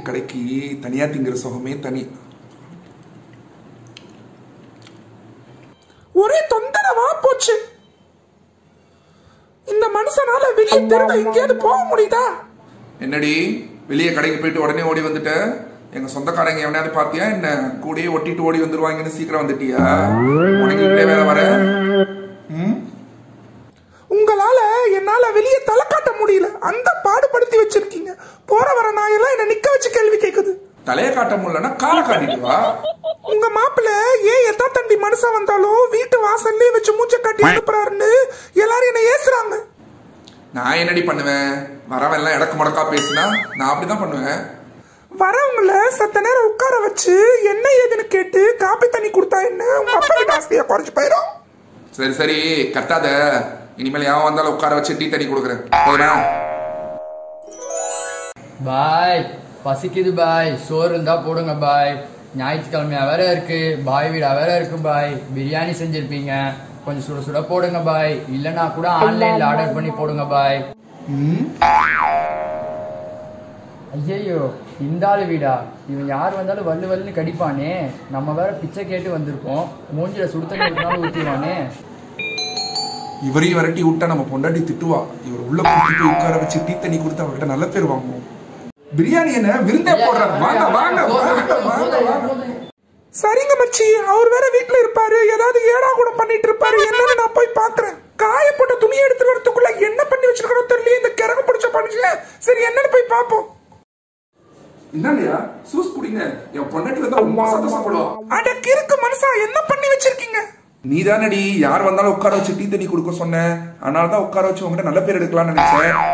கடைக்கு தனியா திங்கிற சுகமே தனி ஒரே தொந்தரவா போச்சு இந்த மனுஷனால வெளியே தெருல எங்கேயாவது போக முடியுதா என்னடி வெளியே கடைக்கு போயிட்டு உடனே ஓடி வந்துட்ட எங்க சொந்தக்காரங்க எவனையாவது பாத்தியா என்ன கூடயே ஒட்டிட்டு ஓடி வந்துருவாங்கன்னு சீக்கிரம் வந்துட்டியா உனக்கிட்டே வேற வர ம் உங்களால என்னால வெளியே தலை காட்ட முடியல அந்த பாடுபடுத்தி வச்சிருக்கீங்க போற வர நாயெல்லாம் என்ன நிக்க வச்சு கேள்வி கேக்குது தலைய காட்ட முடியலன்னா காலை காட்டிட்டு வா உங்க மாப்பிள்ள ஏன் எத்தா தண்டி மனுஷன் வந்தாலும் வீட்டு வாசல்லே வச்சு மூச்ச காட்டி அனுப்புறாருன்னு எல்லாரும் என்ன ஏசுறாங்க நான் என்னடி பண்ணுவேன் வரவன் எல்லாம் இடக்கு முடக்கா பேசினா நான் அப்படிதான் பண்ணுவேன் வரவங்கள சத்த நேரம் உட்கார வச்சு என்ன ஏதுன்னு கேட்டு காப்பி தண்ணி கொடுத்தா என்ன உங்க அப்பா கிட்ட ஆசையா குறைஞ்சு போயிடும் சரி சரி கத்தாத இனிமேல் எவன் வந்தாலும் உட்கார வச்சு டீ தண்ணி கொடுக்குறேன் போதுமா பாய் பசிக்குது பாய் சோறு இருந்தா போடுங்க பாய் ஞாயிற்றுக்கிழமையா வேற இருக்கு பாய் வீடா வேற இருக்கு பாய் பிரியாணி செஞ்சிருப்பீங்க கொஞ்சம் சுட சுட போடுங்க பாய் இல்லனா கூட ஆன்லைன்ல ஆர்டர் பண்ணி போடுங்க பாய் ஐயையோ இந்த ஆளு வீடா இவன் யார் வந்தாலும் வல்லு வல்லுன்னு கடிப்பானே நம்ம வேற பிச்சை கேட்டு வந்திருக்கோம் மூஞ்சில சுடு தண்ணி ஊத்தினாலும் ஊத்திடுவானே இவரையும் விரட்டி விட்டா நம்ம பொண்டாட்டி திட்டுவா இவர் உள்ள கூட்டிட்டு போய் உட்கார வச்சு டீ தண்ணி கொடுத்து அவர்கிட்ட நல்ல பேர் வாங்குவோம் பிரியாணி என்ன விருந்தே போடுறாரு வாங்க வாங்க வாங்க வாங்க வாங்க சரிங்க மச்சி அவர் வேற வீட்ல இருப்பாரு ஏதாவது ஏடா கூட பண்ணிட்டு இருப்பாரு என்னன்னு நான் போய் பாக்குறேன் காயப்பட்ட துணியை எடுத்துட்டு வரதுக்குள்ள என்ன பண்ணி வச்சிருக்கணும் தெரியல இந்த கிறகு பிடிச்ச பண்ணுச்சு சரி என்னன்னு போய் பாப்போம் என்னலையா சூஸ் குடிங்க என் பொண்டாட்டி வந்தா ரொம்ப சந்தோஷப்படுவா அட கிறுக்கு மனுஷா என்ன பண்ணி வச்சிருக்கீங்க நீ தானடி யார் வந்தாலும் உட்கார வச்சு டீ தண்ணி கொடுக்க சொன்ன அதனால தான் உட்கார வச்சு உங்ககிட்ட நல்ல பேர் எடுக்கலாம்னு நினைச்சேன்